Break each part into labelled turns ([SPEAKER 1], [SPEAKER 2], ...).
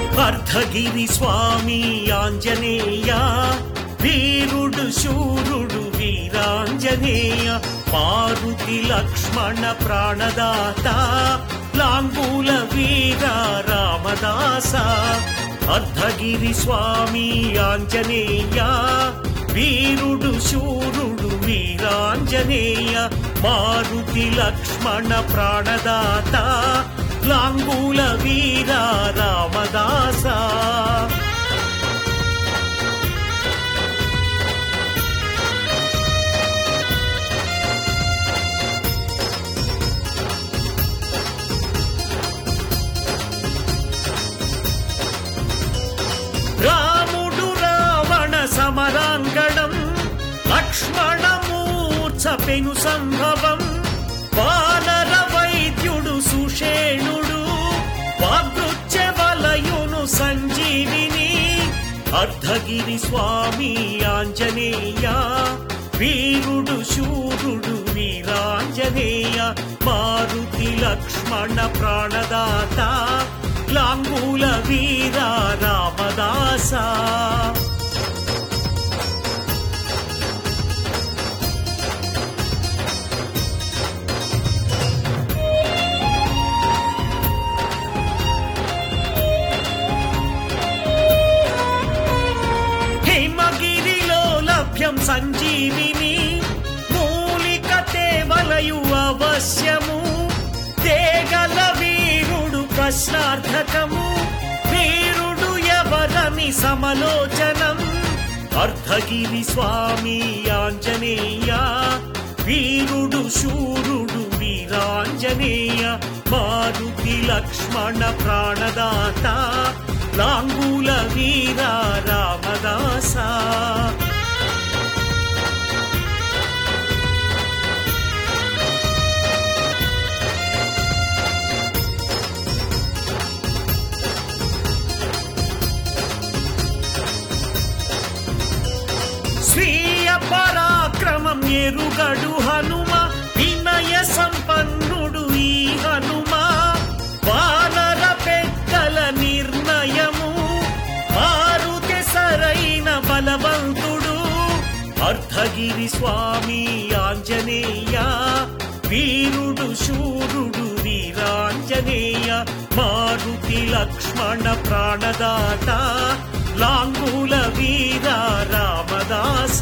[SPEAKER 1] అర్ధగిరి స్వామి ఆంజనేయ వీరుడు శూరుడు వీరాంజనేయ మారుతి లక్ష్మణ ప్రాణదాత లాంగూల వీర రామదాస అర్ధగిరి స్వామి ఆంజనేయ వీరుడు శూరుడు వీరాంజనేయ మారుతి లక్ష్మణ ప్రాణదాత లాంగూల వీర రామదాస రాముడు రావణ సమరాంగణం లక్ష్మణమూర్ఛ పెను సంభవం వానర వైద్యుడు సుషేణుడు వాగృత్య వలయును సంజీవిని అర్ధగిరి స్వామి ఆంజనేయ వీరుడు శూరుడు వీరాంజనేయ మారుతి లక్ష్మణ ప్రాణదాత లాంగూల వీర రామదాస హిమగిరిలో లభ్యం సంజీవిని మూలిక తేవలయు అవశ్యము తేగల వీరుడు ప్రశ్నార్థకము వీరుడు ఎవరని సమలోచనం అర్ధగిరి స్వామి ఆంజనేయ వీరుడు శూరుడు వీరాంజనేయ మారుతి లక్ష్మణ ప్రాణదాత లాంగూల వీర రామదాస స్వీయ పరాక్రమం ఎరుగడు హనుమ వినయ సంపన్నుడు ఈ హనుమ వానర పెద్దల నిర్ణయము మారుతి సరైన బలవంతుడు అర్ధగిరి స్వామి ఆంజనేయ వీరుడు శూరుడు వీరాంజనేయ మారుతి లక్ష్మణ ప్రాణదాత లాంగూల వీర రామదాస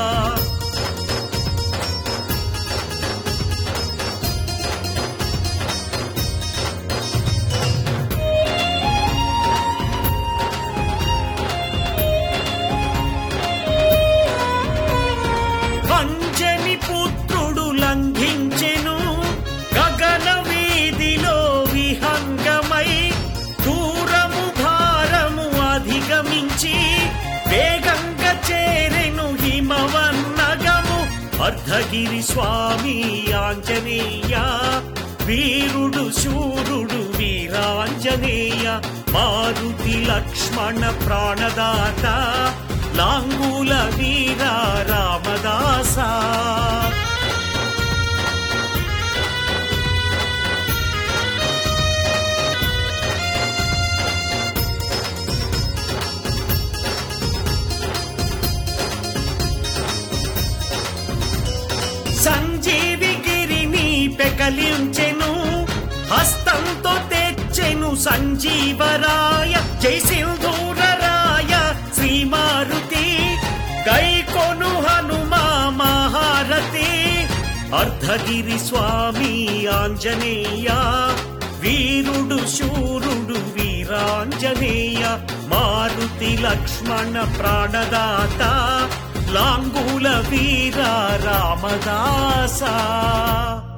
[SPEAKER 1] అంజని పుత్రుడు లంఘించెను గగన వీధిలో విహంగమై దూరము భారము అధిగమించి వేగంగా చేరెను హిమవన్నగము అర్ధగిరి స్వామి ఆంజనేయ వీరుడు శూరుడు వీరాంజనేయ మారుతి లక్ష్మణ ప్రాణదాత లాంగూల వీర రామదాస సంజీవి గిరిని పెకలించెను హస్తంతో తెచ్చెను సంజీవరాయ జై సింధూరరాయ శ్రీ మారుతి గైకొను హనుమా మహారతి అర్ధగిరి స్వామి ఆంజనేయ వీరుడు శూరుడు వీరాంజనేయ మారుతి లక్ష్మణ ప్రాణదాత లాంగూల వీర రామదాస